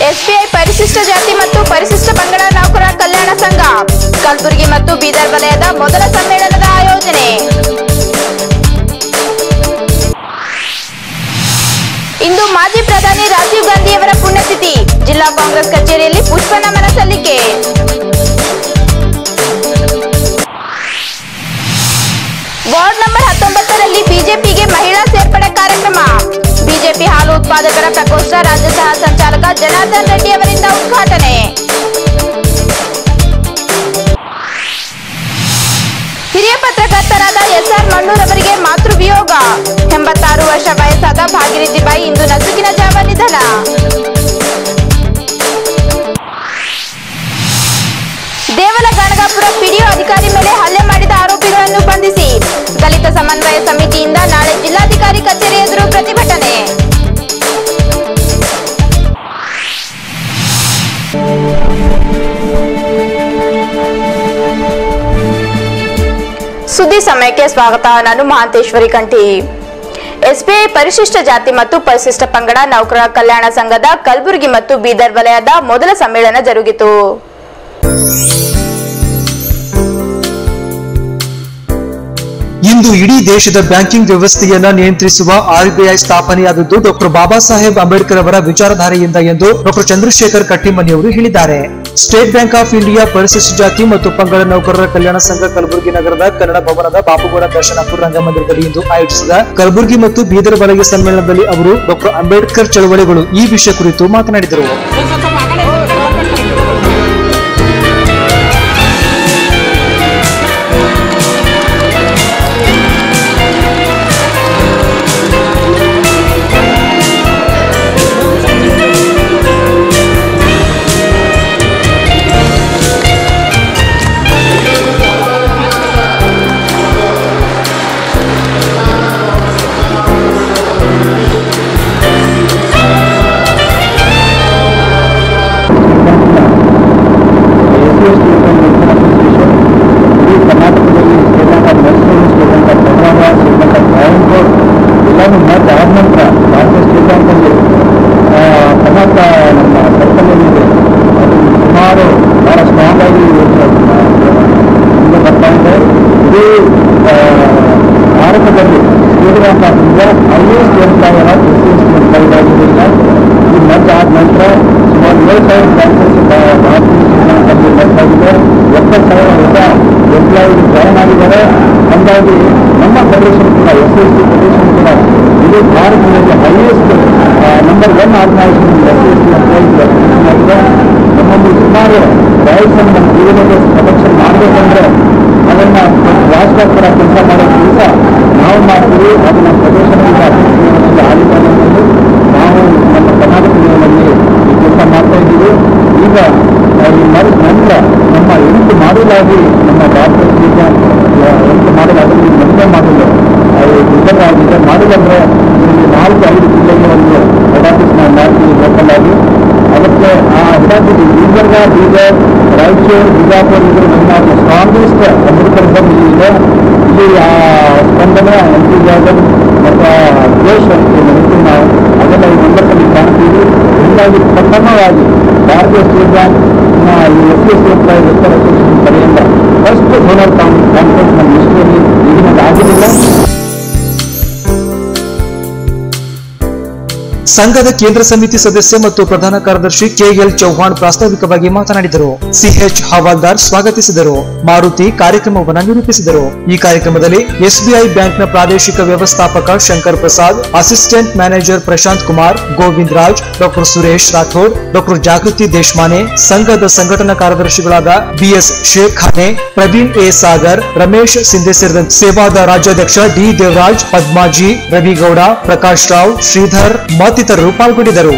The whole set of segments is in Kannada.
ಎಸ್ಬಿಐ ಪರಿಶಿಷ್ಟ ಜಾತಿ ಮತ್ತು ಪರಿಶಿಷ್ಟ ಪಂಗಡ ನೌಕರರ ಕಲ್ಯಾಣ ಸಂಘ ಕಲಬುರಗಿ ಮತ್ತು ಬೀದರ್ ವಲಯದ ಮೊದಲ ಸಮ್ಮೇಳನದ ಆಯೋಜನೆ ಇಂದು ಮಾಜಿ ಪ್ರಧಾನಿ ರಾಜೀವ್ ಗಾಂಧಿಯವರ ಪುಣ್ಯತಿಥಿ ಜಿಲ್ಲಾ ಕಾಂಗ್ರೆಸ್ ಕಚೇರಿಯಲ್ಲಿ ಪುಷ್ಪ ನಮನ ಸಲ್ಲಿಕೆ ವಾರ್ಡ್ ನಂಬರ್ ಹತ್ತೊಂಬತ್ತರಲ್ಲಿ ಬಿಜೆಪಿಗೆ ಮಹಿಳಾ ಸೇರ್ಪಡೆ ಕಾರ್ಯಕ್ರಮ ಬಿಜೆಪಿ ಹಾಲು ಉತ್ಪಾದಕರ ಪ್ರಕೋಷ್ಠ ರಾಜ್ಯ ಸಹ ಸಂಚಾಲಕ ಜನಾರ್ದನ್ ರೆಡ್ಡಿ ಅವರಿಂದ ಉದ್ಘಾಟನೆ ಹಿರಿಯ ಪತ್ರಕರ್ತರಾದ ಎಸ್ಆರ್ ಮಣ್ಣೂರ್ ಅವರಿಗೆ ಮಾತೃ ವಿಯೋಗ ಎಂಬತ್ತಾರು ವರ್ಷ ವಯಸ್ಸಾದ ಭಾಗೀರಥಿ ಬಾಯಿ ಇಂದು ನಸುಕಿನ ಜಾವ ನಿಧನ ದೇವಲ ಗಣಗಾಪುರ ಪಿಡಿಒ ಅಧಿಕಾರಿ ಮೇಲೆ ಹಲ್ಲೆ ಮಾಡಿದ ಆರೋಪಿಗಳನ್ನು ಬಂಧಿಸಿ ದಲಿತ ಸಮನ್ವಯ ಸಮಿತಿಯಿಂದ ನಾಳೆ ಜಿಲ್ಲಾಧಿಕಾರಿ ಕಚೇರಿ ಎದುರು ಪ್ರತಿಭಟನೆ ಸುದ್ದಿ ಸಮಯಕ್ಕೆ ಸ್ವಾಗತ ನಾನು ಮಹಾಂತೇಶ್ವರಿ ಕಂಠಿ ಎಸ್ಬಿಐ ಪರಿಶಿಷ್ಟ ಜಾತಿ ಮತ್ತು ಪರಿಶಿಷ್ಟ ಪಂಗಡ ನೌಕರರ ಕಲ್ಯಾಣ ಸಂಘದ ಕಲಬುರಗಿ ಮತ್ತು ಬೀದರ್ ವಲಯದ ಮೊದಲ ಸಮ್ಮೇಳನ ಜರುಗಿತು ಇಂದು ಇಡೀ ದೇಶದ ಬ್ಯಾಂಕಿಂಗ್ ವ್ಯವಸ್ಥೆಯನ್ನ ನಿಯಂತ್ರಿಸುವ ಆರ್ಬಿಐ ಸ್ಥಾಪನೆಯಾದದ್ದು ಡಾಕ್ಟರ್ ಬಾಬಾ ಸಾಹೇಬ್ ಅಂಬೇಡ್ಕರ್ ಅವರ ವಿಚಾರಧಾರೆಯಿಂದ ಎಂದು ಡಾಕ್ಟರ್ ಚಂದ್ರಶೇಖರ್ ಕಟ್ಟಿಮನಿ ಅವರು ಹೇಳಿದ್ದಾರೆ ಸ್ಟೇಟ್ ಬ್ಯಾಂಕ್ ಆಫ್ ಇಂಡಿಯಾ ಪರಿಶಿಷ್ಟ ಜಾತಿ ಮತ್ತು ಪಂಗಡ ನೌಕರರ ಕಲ್ಯಾಣ ಸಂಘ ಕಲಬುರಗಿ ನಗರದ ಕನ್ನಡ ಭವನದ ಬಾಪುಗೌಡ ದರ್ಶನಪುರ ರಂಗಮಂದಿರದಲ್ಲಿ ಇಂದು ಆಯೋಜಿಸಿದ ಕಲಬುರಗಿ ಮತ್ತು ಬೀದರ್ ವಲಯ ಸಮ್ಮೇಳನದಲ್ಲಿ ಅವರು ಡಾಕ್ಟರ್ ಅಂಬೇಡ್ಕರ್ ಚಳವಳಿಗಳು ಈ ವಿಷಯ ಕುರಿತು ಮಾತನಾಡಿದರು ಕರ್ನಾಟಕದಲ್ಲಿ ಶ್ರೀಲಂಕಾ ಮೈಸೂರು ಶ್ರೀಲಂಕಾ ಬೆಳಗಾವ ಶ್ರೀಲಂಕಾ ಟ್ರಾವೆಂಕೋರ್ ಎಲ್ಲನೂ ಮತ್ತೆ ಆದ ನಂತರ ಭಾರತೀಯ ಸ್ಟೇಟ್ ಬ್ಯಾಂಕಲ್ಲಿ ಆ, ಕರ್ನಾಟಕ ನಮ್ಮ ಸರ್ಕಲ್ ಏನಿದೆ ಅದು ಸುಮಾರು ಭಾಳ ಸ್ಟ್ರಾಂಗ್ ಆಗಿ ಮುಂದೆ ಬರ್ತಾ ಇದೆ ಇದು ಆ, ಭಾರತದಲ್ಲಿ State Bank of India highest employer of S C S T employer ಆಗಿರೋದ್ರಿಂದ ಈ ಮಧ್ಯ ಆದ ನಂತರ ಸುಮಾರು ಏಳು ಸಾವಿರ ಬ್ಯಾಂಕರ್ಸ್ ಭಾರತೀಯ ಸ್ಟೇಟ್ ಬ್ಯಾಂಕಲ್ಲಿ ಬರ್ತಾ ಇದೆ ಎಪ್ಪತ್ತು ಸಾವಿರ ಹೊಸ ಎಂಪ್ಲಾಯಿ ಜಾಯ್ನ್ ಆಗಿದ್ದಾರೆ ಹಾಗಾಗಿ ನಮ್ಮ ಫೆಡರೇಷನ್ ಕೂಡ ಎಸ್ ಎಸ್ ಟಿ ಫೆಡರೇಷನ್ ಕೂಡ ಇದು ಭಾರತದಲ್ಲಿ highest number one organisation S S T employees ಆಗಿದೆ ನಮ್ಮಲ್ಲಿ ಸುಮಾರು ರೈಟ್ಸ್ ನಮ್ಮ ಜೀವನದ ಪ್ರೊಟೆಕ್ಷನ್ ಮಾಡಬೇಕಂದ್ರೆ ಅದನ್ನು ರಾಷ್ಟ್ರ ಕೂಡ ಕೆಲಸ ಮಾಡೋ ಕೆಲಸ ನಾವು ಮಾಡ್ತೀವಿ ಅದು ನಮ್ಮ ಫೆಡರೇಷನ್ನಿಂದ ಆಡಿಕೊಂಡು ನಾವು ನಮ್ಮ ಕರ್ನಾಟಕ ಜಿಲ್ಲೆಯಲ್ಲಿ ಈ ಕೆಲಸ ಮಾಡ್ತಾ ಇದ್ದೀವಿ ಈಗ ಆ, ಈ ಮರು ನಂತರ ನಮ್ಮ ಎಂಟು ಮಾಡಲಾಗಿ ನಮ್ಮ ಭಾರತ ಈಗ ಎಂಟು ಮಾಡಲ್ ಅದರಲ್ಲಿ ಒಂದೇ ಮಾಡಲು ಅದು ಆಗಿದೆ ಮಾಡಲ್ ಅಂದರೆ ಇಲ್ಲಿ ನಾಲ್ಕು ಐದು ಜಿಲ್ಲೆಗೆ ಒಂದು ಹೆಡ್ ಆಫೀಸ್ ನಾವು ಮಾಡ್ತೀವಿ ಲೋಕಲ್ ಆಗಿ ಅದಕ್ಕೆ ಆ ಹೆಡ್ ಆಫೀಸ್ ಗುಲ್ಬರ್ಗ ಬೀದರ್ ರಾಯಚೂರು ಬಿಜಾಪುರ ಇದು ನಮ್ಮ ಸ್ಟ್ರಾಂಗೆಸ್ಟ್ ಅಗ್ರಿಕಲ್ಚರ್ ಇದೆ ಇಲ್ಲಿ ಆ ಸ್ಪಂದನೆ ಎಂ ಪಿ ಜಾಗನ್ ಮತ್ತು ದೇಶ ನಡೀತೀವಿ ನಾವು ಅದೆಲ್ಲ ಈ ನಂಬರ್ಸಲ್ಲಿ ಕಾಣ್ತೀವಿ ಹೀಗಾಗಿ ಪ್ರಥಮವಾಗಿ ಭಾರತೀಯ ಸ್ಟೇಟ್ ಬ್ಯಾಂಕ್ ಈ S S employee welfare association ಕಡೆಯಿಂದ ಫಸ್ಟ್ ಡೋನರ್ ಕಾನ್ಫರೆನ್ಸ್ ನಮ್ಮ ಹಿಸ್ಟ್ರಿಯಲ್ಲಿ ಈಗಿನದು ಆಗಿರಲಿಲ್ಲ ಸಂಘದ ಕೇಂದ್ರ ಸಮಿತಿ ಸದಸ್ಯ ಮತ್ತು ಪ್ರಧಾನ ಕಾರ್ಯದರ್ಶಿ ಕೆಎಲ್ ಚೌಹಾಣ್ ಪ್ರಾಸ್ತಾವಿಕವಾಗಿ ಮಾತನಾಡಿದರು ಸಿಎಚ್ ಹವಾಲ್ದಾರ್ ಸ್ವಾಗತಿಸಿದರು ಮಾರುತಿ ಕಾರ್ಯಕ್ರಮವನ್ನು ನಿರೂಪಿಸಿದರು ಈ ಕಾರ್ಯಕ್ರಮದಲ್ಲಿ ಎಸ್ಬಿಐ ಬ್ಯಾಂಕ್ನ ಪ್ರಾದೇಶಿಕ ವ್ಯವಸ್ಥಾಪಕ Shankar Prasad assistant manager Prashant Kumar Govind Raj doctor Suresh Rathod doctor Jagruti Deshmane ಸಂಘದ ಸಂಘಟನಾ ಕಾರ್ಯದರ್ಶಿಗಳಾದ ಬಿಎಸ್ ಶೇಖ್ ಖಾನೆ ಪ್ರವೀಣ್ ಎ ಸಾಗರ್ ರಮೇಶ್ ಸಿಂಧೆ ಸೇರಿದಂತೆ ಸೇವಾದ ರಾಜ್ಯಾಧ್ಯಕ್ಷ ಡಿ ದೇವರಾಜ್ ಪದ್ಮಾಜಿ ರವಿಗೌಡ ಪ್ರಕಾಶ್ ರಾವ್ ಶ್ರೀಧರ್ ಮತ್ತಿತರರು ಪಾಲ್ಗೊಂಡಿದ್ದರು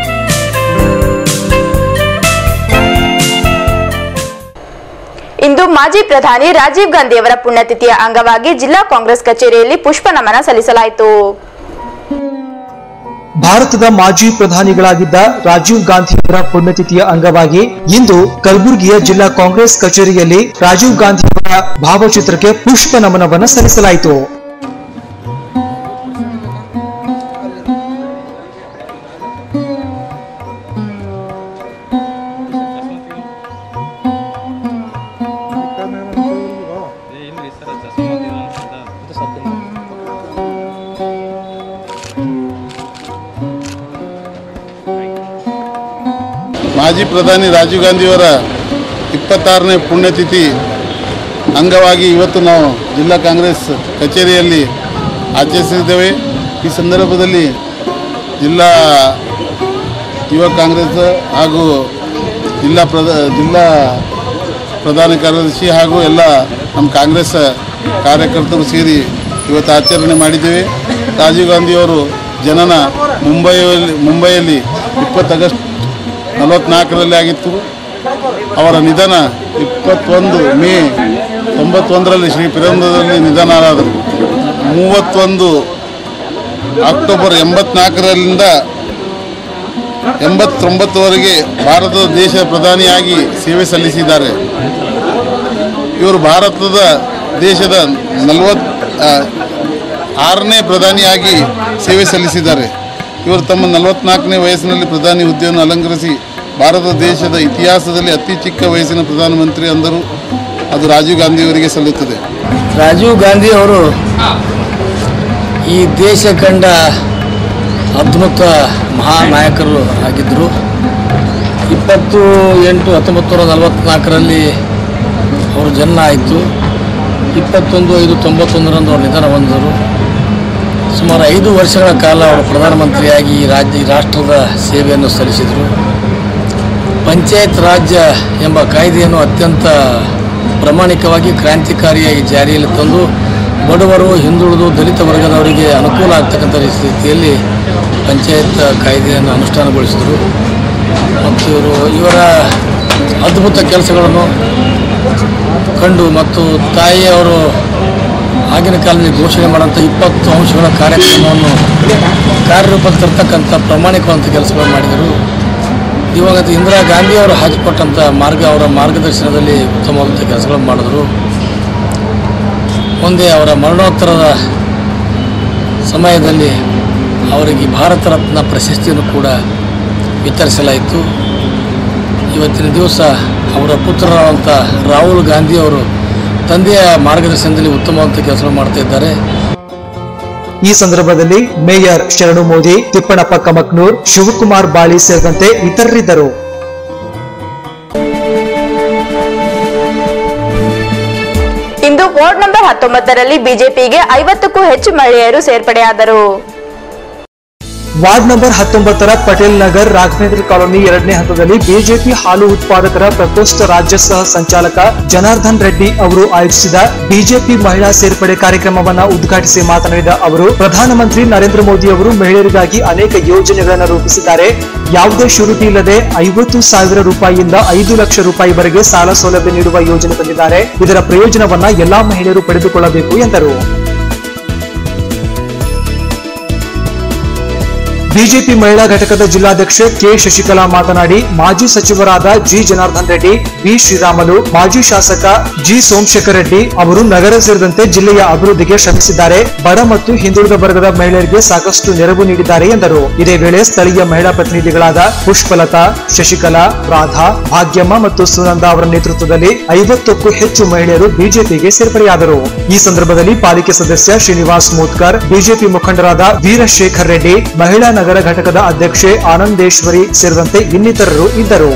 ಇಂದು ಮಾಜಿ ಪ್ರಧಾನಿ ರಾಜೀವ್ ಗಾಂಧಿಯವರ ಪುಣ್ಯತಿಥಿಯ ಅಂಗವಾಗಿ ಜಿಲ್ಲಾ ಕಾಂಗ್ರೆಸ್ ಕಚೇರಿಯಲ್ಲಿ ಪುಷ್ಪ ನಮನ ಸಲ್ಲಿಸಲಾಯಿತು ಭಾರತದ ಮಾಜಿ ಪ್ರಧಾನಿಗಳಾಗಿದ್ದ ರಾಜೀವ್ ಗಾಂಧಿಯವರ ಪುಣ್ಯತಿಥಿಯ ಅಂಗವಾಗಿ ಇಂದು ಕಲಬುರಗಿಯ ಜಿಲ್ಲಾ ಕಾಂಗ್ರೆಸ್ ಕಚೇರಿಯಲ್ಲಿ ರಾಜೀವ್ ಗಾಂಧಿಯವರ ಭಾವಚಿತ್ರಕ್ಕೆ ಪುಷ್ಪ ನಮನವನ್ನು ಸಲ್ಲಿಸಲಾಯಿತು ಮಾಜಿ ಪ್ರಧಾನಿ ರಾಜೀವ್ ಗಾಂಧಿಯವರ ಇಪ್ಪತ್ತಾರನೇ ಪುಣ್ಯತಿಥಿ ಅಂಗವಾಗಿ ಇವತ್ತು ನಾವು ಜಿಲ್ಲಾ ಕಾಂಗ್ರೆಸ್ ಕಚೇರಿಯಲ್ಲಿ ಆಚರಿಸಿದ್ದೇವೆ ಈ ಸಂದರ್ಭದಲ್ಲಿ ಜಿಲ್ಲಾ ಯುವ ಕಾಂಗ್ರೆಸ್ ಹಾಗೂ ಜಿಲ್ಲಾ ಪ್ರದ ಜಿಲ್ಲಾ ಪ್ರಧಾನ ಕಾರ್ಯದರ್ಶಿ ಹಾಗೂ ಎಲ್ಲ ನಮ್ಮ ಕಾಂಗ್ರೆಸ್ ಕಾರ್ಯಕರ್ತರು ಸೇರಿ ಇವತ್ತು ಆಚರಣೆ ಮಾಡಿದ್ದೇವೆ ರಾಜೀವ್ ಗಾಂಧಿಯವರು ಜನನ ಮುಂಬೈಯಲ್ಲಿ ಮುಂಬೈಯಲ್ಲಿ ಇಪ್ಪತ್ತು ಆಗಸ್ಟ್ ನಲವತ್ತ್ನಾಲ್ಕರಲ್ಲಿ ಆಗಿತ್ತು ಅವರ ನಿಧನ ಇಪ್ಪತ್ತೊಂದು ಮೇ ತೊಂಬತ್ತೊಂದರಲ್ಲಿ ಶ್ರೀ ಪೆರಂಬದಲ್ಲಿ ನಿಧನರಾದರು ಮೂವತ್ತೊಂದು ಅಕ್ಟೋಬರ್ ಎಂಬತ್ನಾಲ್ಕರಿಂದ ಎಂಬತ್ತೊಂಬತ್ತುವರೆಗೆ ಭಾರತದ ದೇಶದ ಪ್ರಧಾನಿಯಾಗಿ ಸೇವೆ ಸಲ್ಲಿಸಿದ್ದಾರೆ ಇವರು ಭಾರತದ ದೇಶದ ನಲವತ್ ಆ, ಆರನೇ ಪ್ರಧಾನಿಯಾಗಿ ಸೇವೆ ಸಲ್ಲಿಸಿದ್ದಾರೆ ಇವರು ತಮ್ಮ ನಲವತ್ನಾಲ್ಕನೇ ವಯಸ್ಸಿನಲ್ಲಿ ಪ್ರಧಾನಿ ಹುದ್ದೆಯನ್ನು ಅಲಂಕರಿಸಿ ಭಾರತ ದೇಶದ ಇತಿಹಾಸದಲ್ಲಿ ಅತಿ ಚಿಕ್ಕ ವಯಸ್ಸಿನ ಪ್ರಧಾನಮಂತ್ರಿ ಅಂದರು ಅದು ರಾಜೀವ್ ಗಾಂಧಿಯವರಿಗೆ ಸಲ್ಲುತ್ತದೆ ರಾಜೀವ್ ಗಾಂಧಿ ಅವರು ಈ ದೇಶ ಕಂಡ ಅದ್ಭುತ ಮಹಾನಾಯಕರು ಆಗಿದ್ದರು ಇಪ್ಪತ್ತು ಎಂಟು ಹತ್ತೊಂಬತ್ತು ನೂರ ನಲವತ್ತ್ನಾಲ್ಕರಲ್ಲಿ ಅವ್ರ ಜನ್ಮ ಆಯಿತು ಇಪ್ಪತ್ತೊಂದು ಐದು ತೊಂಬತ್ತೊಂದರಂದು ಅವರು ನಿಧನ ಹೊಂದಿದರು ಸುಮಾರು ಐದು ವರ್ಷಗಳ ಕಾಲ ಅವರು ಪ್ರಧಾನಮಂತ್ರಿಯಾಗಿ ಈ ರಾಜ್ಯ ಈ ರಾಷ್ಟ್ರದ ಸೇವೆಯನ್ನು ಸಲ್ಲಿಸಿದರು ಪಂಚಾಯತ್ ರಾಜ್ಯ ಎಂಬ ಕಾಯ್ದೆಯನ್ನು ಅತ್ಯಂತ ಪ್ರಾಮಾಣಿಕವಾಗಿ ಕ್ರಾಂತಿಕಾರಿಯಾಗಿ ಜಾರಿಯಲ್ಲಿ ತಂದು ಬಡವರು ಹಿಂದುಳಿದು ದಲಿತ ವರ್ಗದವರಿಗೆ ಅನುಕೂಲ ಆಗ್ತಕ್ಕಂಥ ರೀತಿಯಲ್ಲಿ ಪಂಚಾಯತ್ ಕಾಯ್ದೆಯನ್ನು ಅನುಷ್ಠಾನಗೊಳಿಸಿದರು ಮತ್ತು ಇವರು ಇವರ ಅದ್ಭುತ ಕೆಲಸಗಳನ್ನು ಕಂಡು ಮತ್ತು ತಾಯಿಯವರು ಆಗಿನ ಕಾಲದಲ್ಲಿ ಘೋಷಣೆ ಮಾಡುವಂಥ ಇಪ್ಪತ್ತು ಅಂಶಗಳ ಕಾರ್ಯಕ್ರಮವನ್ನು ಕಾರ್ಯರೂಪಕ್ಕೆ ತರ್ತಕ್ಕಂಥ ಪ್ರಾಮಾಣಿಕವಂತ ಕೆಲಸಗಳನ್ನು ಮಾಡಿದರು ದಿವಂಗತ ಇಂದಿರಾ ಗಾಂಧಿ ಅವರು ಹಾಕಿಕೊಟ್ಟಂಥ ಮಾರ್ಗ ಅವರ ಮಾರ್ಗದರ್ಶನದಲ್ಲಿ ಉತ್ತಮವಾದಂಥ ಕೆಲಸಗಳನ್ನು ಮಾಡಿದರು ಮುಂದೆ ಅವರ ಮರಣೋತ್ತರದ ಸಮಯದಲ್ಲಿ ಅವರಿಗೆ ಭಾರತ ರತ್ನ ಪ್ರಶಸ್ತಿಯನ್ನು ಕೂಡ ವಿತರಿಸಲಾಯಿತು ಇವತ್ತಿನ ದಿವಸ ಅವರ ಪುತ್ರರಾದಂಥ ರಾಹುಲ್ ಗಾಂಧಿ ಅವರು ತಂದೆಯ ಮಾರ್ಗದರ್ಶನದಲ್ಲಿ ಉತ್ತಮವಾದಂಥ ಕೆಲಸವನ್ನು ಮಾಡ್ತಾ ಇದ್ದಾರೆ ಈ ಸಂದರ್ಭದಲ್ಲಿ ಮೇಯರ್ ಶರಣು ಮೋದಿ ತಿಪ್ಪಣಪ್ಪ ಕಮಕ್ನೂರ್ ಶಿವಕುಮಾರ್ ಬಾಳಿ ಸೇರಿದಂತೆ ಇತರರಿದ್ದರು ಇಂದು ವಾರ್ಡ್ ನಂಬರ್ ಹತ್ತೊಂಬತ್ತರಲ್ಲಿ ಬಿಜೆಪಿಗೆ ಐವತ್ತಕ್ಕೂ ಹೆಚ್ಚು ಮಹಿಳೆಯರು ಸೇರ್ಪಡೆಯಾದರು ವಾರ್ಡ್ ನಂಬರ್ ಹತ್ತೊಂಬತ್ತರ ಪಟೇಲ್ ನಗರ್ ರಾಘವೇಂದ್ರ ಕಾಲೋನಿ ಎರಡನೇ ಹಂತದಲ್ಲಿ ಬಿಜೆಪಿ ಹಾಲು ಉತ್ಪಾದಕರ ಪ್ರಕೋಷ್ಠ ರಾಜ್ಯ ಸಹ ಸಂಚಾಲಕ ಜನಾರ್ದನ್ ರೆಡ್ಡಿ ಅವರು ಆಯೋಜಿಸಿದ ಬಿಜೆಪಿ ಮಹಿಳಾ ಸೇರ್ಪಡೆ ಕಾರ್ಯಕ್ರಮವನ್ನ ಉದ್ಘಾಟಿಸಿ ಮಾತನಾಡಿದ ಅವರು ಪ್ರಧಾನಮಂತ್ರಿ ನರೇಂದ್ರ ಮೋದಿ ಅವರು ಮಹಿಳೆಯರಿಗಾಗಿ ಅನೇಕ ಯೋಜನೆಗಳನ್ನು ರೂಪಿಸಿದ್ದಾರೆ ಯಾವುದೇ ಶುರುಟಿ ಇಲ್ಲದೆ ಐವತ್ತು ಸಾವಿರ ರೂಪಾಯಿಯಿಂದ ಐದು ಲಕ್ಷ ರೂಪಾಯಿವರೆಗೆ ಸಾಲ ಸೌಲಭ್ಯ ನೀಡುವ ಯೋಜನೆ ತಂದಿದ್ದಾರೆ ಇದರ ಪ್ರಯೋಜನವನ್ನ ಎಲ್ಲಾ ಮಹಿಳೆಯರು ಪಡೆದುಕೊಳ್ಳಬೇಕು ಎಂದರು ಬಿಜೆಪಿ ಮಹಿಳಾ ಘಟಕದ ಜಿಲ್ಲಾಧ್ಯಕ್ಷೆ ಕೆ ಶಶಿಕಲಾ ಮಾತನಾಡಿ ಮಾಜಿ ಸಚಿವರಾದ ಜಿ ಜನಾರ್ದನ್ ರೆಡ್ಡಿ ಬಿ ಶ್ರೀರಾಮಲು ಮಾಜಿ ಶಾಸಕ ಜಿ ಸೋಮಶೇಖರ್ ರೆಡ್ಡಿ ಅವರು ನಗರ ಸೇರಿದಂತೆ ಜಿಲ್ಲೆಯ ಅಭಿವೃದ್ಧಿಗೆ ಶ್ರಮಿಸಿದ್ದಾರೆ ಬಡ ಮತ್ತು ಹಿಂದುಳಿದ ವರ್ಗದ ಮಹಿಳೆಯರಿಗೆ ಸಾಕಷ್ಟು ನೆರವು ನೀಡಿದ್ದಾರೆ ಎಂದರು ಇದೇ ವೇಳೆ ಸ್ಥಳೀಯ ಮಹಿಳಾ ಪ್ರತಿನಿಧಿಗಳಾದ ಪುಷ್ಪಲತಾ ಶಶಿಕಲಾ ರಾಧಾ ಭಾಗ್ಯಮ್ಮ ಮತ್ತು ಸುನಂದ ಅವರ ನೇತೃತ್ವದಲ್ಲಿ ಐವತ್ತಕ್ಕೂ ಹೆಚ್ಚು ಮಹಿಳೆಯರು ಬಿಜೆಪಿಗೆ ಸೇರ್ಪಡೆಯಾದರು ಈ ಸಂದರ್ಭದಲ್ಲಿ ಪಾಲಿಕೆ ಸದಸ್ಯ ಶ್ರೀನಿವಾಸ್ ಮೂತ್ಕರ್ ಬಿಜೆಪಿ ಮುಖಂಡರಾದ ವೀರಶೇಖರ್ ರೆಡ್ಡಿ ಮಹಿಳಾ ನಗರ ಘಟಕದ ಅಧ್ಯಕ್ಷೆ ಆನಂದೇಶ್ವರಿ ಸೇರಿದಂತೆ ಇನ್ನಿತರರು ಇದ್ದರು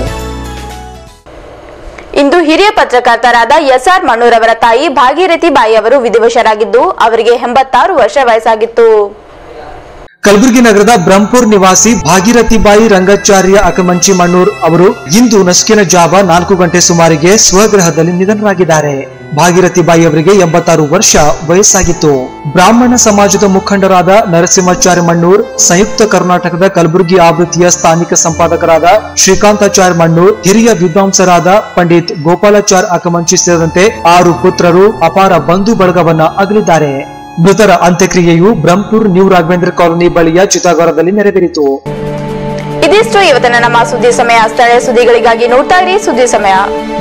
ಇಂದು ಹಿರಿಯ ಪತ್ರಕರ್ತರಾದ ಎಸ್ಆರ್ ಮಣ್ಣೂರವರ ತಾಯಿ ಭಾಗೀರಥಿ ಬಾಯಿ ಅವರು ವಿಧಿವಶರಾಗಿದ್ದು ಅವರಿಗೆ ಎಂಬತ್ತಾರು ವರ್ಷ ವಯಸ್ಸಾಗಿತ್ತು ಕಲಬುರಗಿ ನಗರದ ಬ್ರಹ್ಮಪುರ್ ನಿವಾಸಿ ಭಾಗೀರಥಿ ಬಾಯಿ ರಂಗಾಚಾರ್ಯ ಅಕಮಂಚಿ ಮಣ್ಣೂರ್ ಅವರು ಇಂದು ನಸುಕಿನ ಜಾವ ನಾಲ್ಕು ಗಂಟೆ ಸುಮಾರಿಗೆ ಸ್ವಗೃಹದಲ್ಲಿ ನಿಧನರಾಗಿದ್ದಾರೆ ಭಾಗೀರಥಿ ಬಾಯಿ ಅವರಿಗೆ ಎಂಬತ್ತಾರು ವರ್ಷ ವಯಸ್ಸಾಗಿತ್ತು ಬ್ರಾಹ್ಮಣ ಸಮಾಜದ ಮುಖಂಡರಾದ ನರಸಿಂಹಾಚಾರ್ಯ ಮಣ್ಣೂರ್ ಸಂಯುಕ್ತ ಕರ್ನಾಟಕದ ಕಲಬುರಗಿ ಆವೃತ್ತಿಯ ಸ್ಥಾನಿಕ ಸಂಪಾದಕರಾದ ಶ್ರೀಕಾಂತಾಚಾರ್ಯ ಮಣ್ಣೂರ್ ಹಿರಿಯ ವಿದ್ವಾಂಸರಾದ ಪಂಡಿತ್ ಗೋಪಾಲಾಚಾರ್ ಅಕಮಂಚಿ ಸೇರಿದಂತೆ ಆರು ಪುತ್ರರು ಅಪಾರ ಬಂಧು ಬಳಗವನ್ನ ಅಗಲಿದ್ದಾರೆ ಮೃತರ ಅಂತ್ಯಕ್ರಿಯೆಯು ಬ್ರಹ್ಮಪುರ್ ನ್ಯೂ ರಾಘವೇಂದ್ರ ಕಾಲೋನಿ ಬಳಿಯ ಚಿತಾಗಾರದಲ್ಲಿ ನೆರವೇರಿತು ಇದಿಷ್ಟು ಇವತ್ತಿನ ನಮ್ಮ ಸುದ್ದಿ ಸಮಯ ಸ್ಥಳೀಯ ಸುದ್ದಿಗಳಿಗಾಗಿ ನೋಡ್ತಾ ಇರಿ ಸುದ್ದಿ ಸಮಯ